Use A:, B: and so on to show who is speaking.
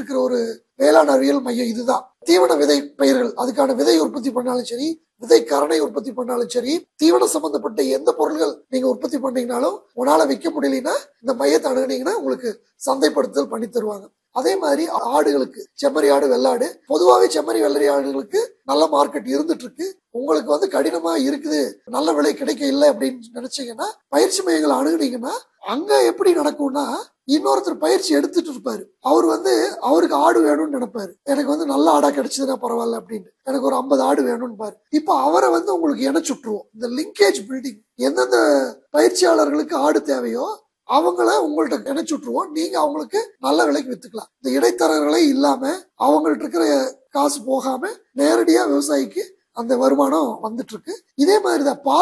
A: இருக்கிற ஒரு வேளாண் அறிவியல் மையம் இதுதான் தீவன விதை பயிர்கள் அதுக்கான விதை உற்பத்தி பண்ணாலும் சரி விதை கரணை உற்பத்தி பண்ணாலும் சரி தீவன சம்பந்தப்பட்ட எந்த பொருள்கள் நீங்க உற்பத்தி பண்ணீங்கனாலும் உங்களால விற்க முடியலன்னா இந்த மையத்தை அணுகுனீங்கன்னா உங்களுக்கு சந்தைப்படுத்துதல் பண்ணி தருவாங்க அதே மாதிரி ஆடுகளுக்கு செம்மறி ஆடு வெள்ளாடு பொதுவாகவே செம்மறி வெள்ளரி ஆடுகளுக்கு நல்ல மார்க்கெட் இருந்துட்டு இருக்கு உங்களுக்கு வந்து கடினமா இருக்குது நல்ல விலை கிடைக்க இல்லை அப்படின்னு நினைச்சீங்கன்னா பயிற்சி மையங்களை அணுகுனீங்கன்னா அங்க எப்படி நடக்கும்னா இன்னொருத்தர் பயிற்சி எடுத்துட்டு இருப்பாரு அவர் வந்து அவருக்கு ஆடு வேணும்னு நினைப்பாரு எனக்கு வந்து நல்ல ஆடா கிடைச்சதுன்னா பரவாயில்ல அப்படின்னு எனக்கு ஒரு ஐம்பது ஆடு வேணும்னு பாரு இப்போ அவரை வந்து உங்களுக்கு இணைச்சுட்டுருவோம் இந்த லிங்கேஜ் பில்டிங் எந்தெந்த பயிற்சியாளர்களுக்கு ஆடு தேவையோ அவங்கள உங்கள்ட்ட இணைச்சுட்டுருவோம் நீங்க அவங்களுக்கு நல்ல விலைக்கு வித்துக்கலாம் இந்த இடைத்தரகர்களே இல்லாம அவங்கள்ட்ட இருக்கிற காசு போகாம நேரடியா விவசாயிக்கு அந்த வருமானம் வந்துட்டு இருக்கு இதே மாதிரிதான் பால்